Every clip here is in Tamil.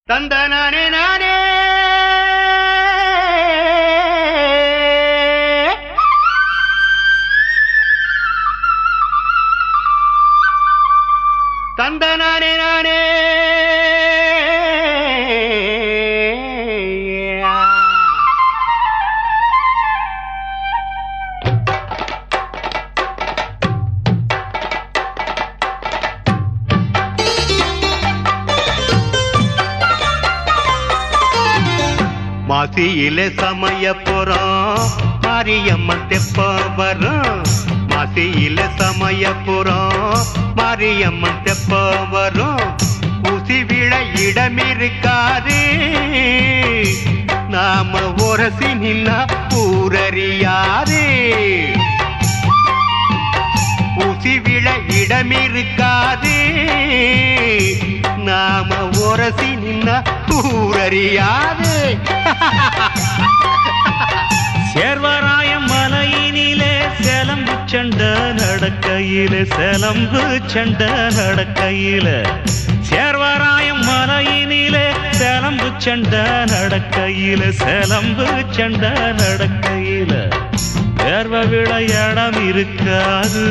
தந்தனானே நானே தந்தனானே நானே மாசியில சமய புறம் மாரியம்மன் தெப்ப வரும் மாசியில சமய புறம் மாரியம்மன் தெப்ப வரும் ஊசி விழ இடம் இருக்காது நாம உரசி நின்னா ஊரறியாது ஊசி விழ இடம் இருக்காது நாம உரசி நின்னா ஊரறியாது சேர்வராயம் மலையினிலே செலம்பு சண்ட நடக்கையில செலம்பு சண்ட நடக்கையில சேர்வராயம் மலையினிலே செலம்பு சண்ட நடக்கையில செலம்பு சண்ட நடக்கையில வேர்வ விளையாடம் இருக்காது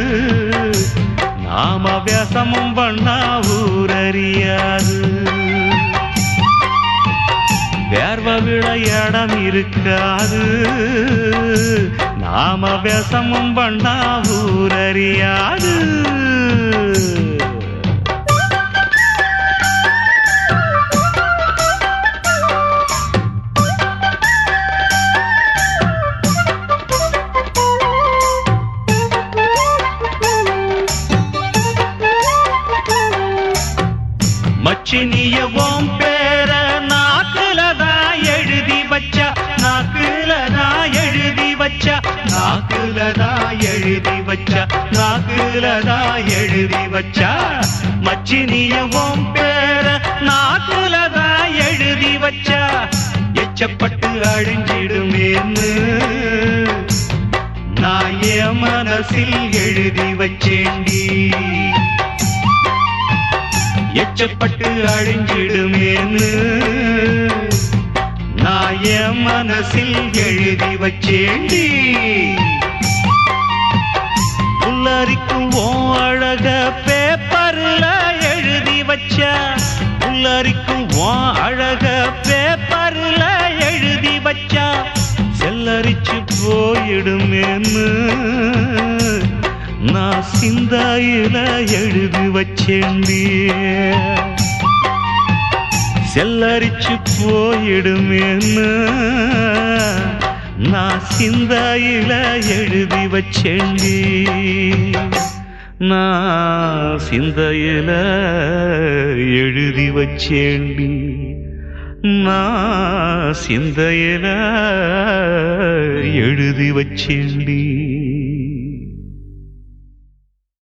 நாம வியசமும் பண்ணா ஊரறியாது வேர்வ விளையாடம் இருக்காது நாம விசமும் பண்ணா ஊரறியாது மச்சினிய ஓம் பேர நாக்குலதான் எழுதி வச்சா நாக்குலதான் எழுதி வச்சா நாக்குலதான் எழுதி வச்சா நாக்குலதான் எழுதி வச்சா மச்சினிய ஓம் பேர நாக்குலதான் எழுதி வச்சா எச்சப்பட்டு அழிஞ்சிடுமேன்னு நான் என் மனசில் எழுதி வச்சேண்டி எச்சப்பட்டு அழிஞ்சிடுமேன்னு நான் என் மனசில் எழுதி வச்சேண்டி புல்லரிக்கும் ஓ அழக பேப்பர்ல எழுதி வச்சா புல்லரிக்கும் ஓ அழக பேப்பர்ல எழுதி வச்சா செல்லரிச்சு போயிடுமேன்னு நான் சிந்தாயில எழுதி வச்சேண்டி செல்லரிச்சு போயிடுமேன்னு நான் சிந்தாயில எழுதி வச்சேண்டி நான் சிந்தையில எழுதி வச்சேண்டி நான் சிந்தையில எழுதி வச்சேண்டி